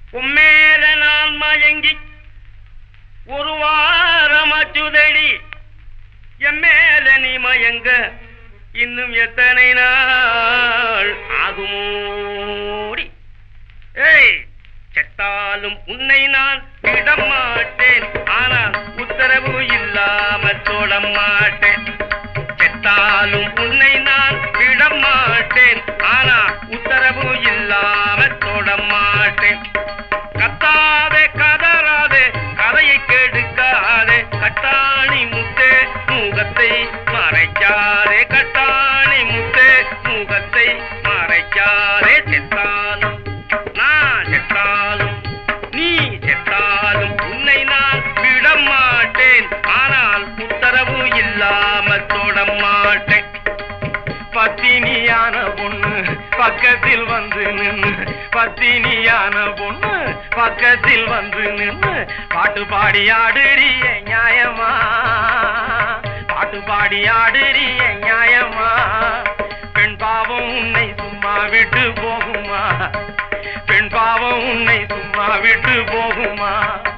உம்மேல நான் மயங்கி ஒரு வாரம் அச்சுதடி எம்மேல நீ மயங்க இன்னும் எத்தனை நாள் ஆகுமோடி ஏய் செத்தாலும் உன்னை நான் விட மாட்டேன் ஆனால் உத்தரவு இல்லாமல் தொட மாட்டேன் செத்தாலும் உன்னை நான் விட மாட்டேன் ஆனா உத்தரவு இல்லாமல் தொட மாட்டேன் கத்தாதே கதறாதே கதையை கெடுக்காதே கட்டாணி முத்தே முகத்தை மறைக்காதே கட்டாணி முத்தே முகத்தை மறைக்காதே செத்தாலும் நான் செத்தாலும் நீ செத்தாலும் உன்னை நான் விட மாட்டேன் ஆனால் உத்தரவு இல்லாமல் தொட மாட்டேன் பத்தினியான பொண்ணு பக்கத்தில் வந்து நின்னு பத்தினியான பொண்ணு பக்கத்தில் வந்து நின்னு பாட்டு பாடி ஆடுறிய நியாயமா பாட்டு பாடி ஆடுறிய நியாயமா பெண் பாவம் உன்னை சும்மா விட்டு போகுமா பெண் பாவம் உன்னை சும்மா விட்டு போகுமா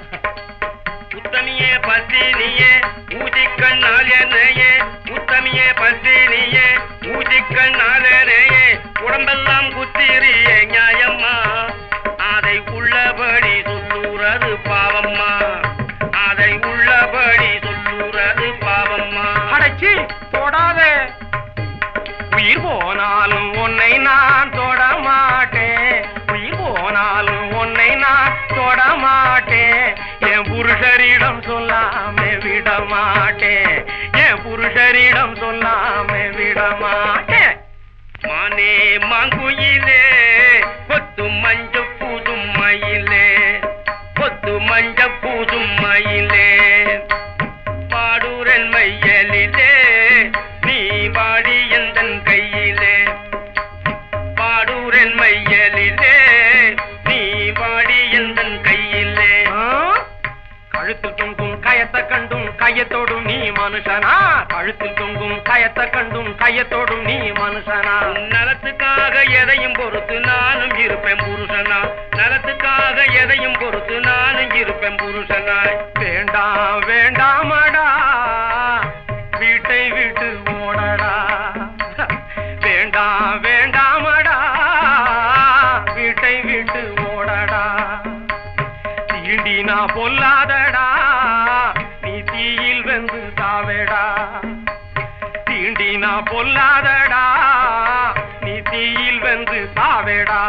உத்தமியே பத்தினியே ஊதிக்கண்ணால் என்னையே உத்தமியே பத்தினியே ஊதிக்கண்ணால் என்னையே உடம்பெல்லாம் குத்திரியே நியாயம்மா அதை உள்ளபடி சொல்லுறது பாவம்மா அதை உள்ளபடி சொல்லுறது பாவம்மா அடைச்சி தொடாதே உயிர் போனாலும் உன்னை நான் தொட மாட்டேன் உயிர் போனாலும் உன்னை நான் தொட மாட்டேன் என் புருஷரிடம் சொல்லாம விட மாட்டேன் என் புருஷரிடம் சொல்லாம விட மாட்டேன் மானே மாங்குயிலே கொத்து மஞ்ச பூதும் மயிலே கொத்து மஞ்ச பூதும் மயிலே பாடுரன் மையலிலே நீ பாடி எந்தன் கையிலே பாடுரன் மையலிலே நீ பாடி எந்தன் கையிலே ஆ? கழுத்தில் தொங்கும் கயத்தை கண்டும் கையத்தோடும் நீ மனுஷனா கழுத்தில் தொங்கும் கயத்தை கண்டும் கையத்தோடும் நீ மனுஷனா உன் நலத்துக்காக எதையும் பொறுத்து நானும் இருப்பேன் புருஷனா நலத்துக்காக எதையும் பொறுத்து நானும் இருப்பேன் புருஷனாய் வேண்டாம் வேண்டாமடா வீட்டை விட்டு ஓடடா வேண்டாம் வேண்டாமடா வீட்டை விட்டு ஓடடா தீண்டினா பொல்லாதடா நீ தீயில் வெந்து சாவேடா தீண்டினா பொல்லாதடா நீ தீயில் வெந்து சாவேடா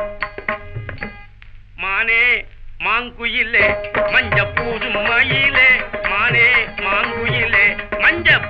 மானே மாங்குயிலே மஞ்ச பூதும் மயிலே மானே மாங்குயிலே மஞ்ச